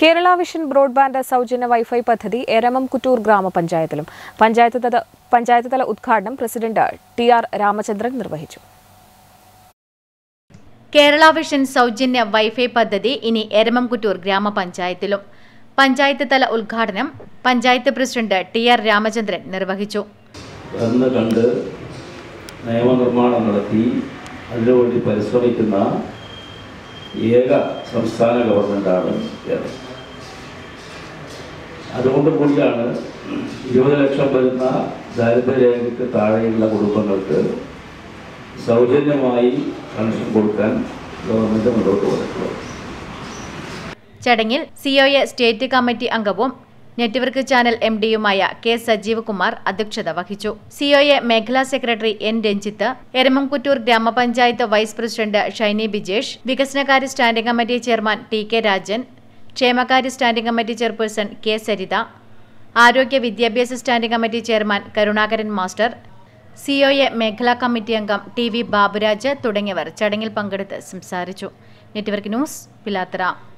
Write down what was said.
Kerala vision broadband സൗജന്യ wifi പദ്ധതി എരമം കുറ്റൂർ ഗ്രാമപഞ്ചായത്തിലും പഞ്ചായത്ത് തല പഞ്ചായത്ത് തല ഉദ്ഘാടനം പ്രസിഡന്റ് ടി ആർ രാമചന്ദ്രൻ നിർവഹിച്ചു കേരള വിഷൻ സൗജന്യ വൈഫൈ പദ്ധതി ഇനി എരമംകുറ്റൂർ ഗ്രാമപഞ്ചായത്തിലും പഞ്ചായത്ത് തല ഉദ്ഘാടനം panchayat president T R Ramachandran നിർവഹിച്ചു എന്ന് കണ്ട് നിയമനിർമ്മാണം നടത്തി അതിനുവേണ്ടി പരിശ്രമിക്കുന്ന ഏക സംസ്ഥാന ഗവൺമെൻറ്റാണ് കേരളം അതുകൊണ്ട് കൂടിയാണ് ഇരുപത് ലക്ഷം വരുന്ന ദാരിദ്ര്യരേഖയ്ക്ക് താഴെയുള്ള കുടുംബങ്ങൾക്ക് സൗജന്യമായി കണക്ഷൻ കൊടുക്കാൻ ഗവൺമെൻറ് മുന്നോട്ട് വന്നിട്ടുള്ളത് ചടങ്ങിൽ സിഒഎ സ്റ്റേറ്റ് കമ്മിറ്റി അംഗവും നെറ്റ്വർക്ക് ചാനൽ എം ഡിയുമായ കെ സജീവ് കുമാർ അധ്യക്ഷത വഹിച്ചു സിഒഎ മേഖലാ സെക്രട്ടറി എൻ രഞ്ജിത്ത് എരമംകുറ്റൂർ ഗ്രാമപഞ്ചായത്ത് വൈസ് പ്രസിഡന്റ് ഷൈനി ബിജേഷ് വികസനകാര്യ standing committee chairman T K Rajan ക്ഷേമകാര്യ standing committee chairperson K Saritha ആരോഗ്യ വിദ്യാഭ്യാസ standing committee chairman Karunakaran master COA മേഖലാ കമ്മിറ്റി അംഗം ടി വി ബാബുരാജ് തുടങ്ങിയവർ ചടങ്ങിൽ പങ്കെടുത്ത് സംസാരിച്ചു നെറ്റ്വർക്ക് ന്യൂസ് പിലാത്തറ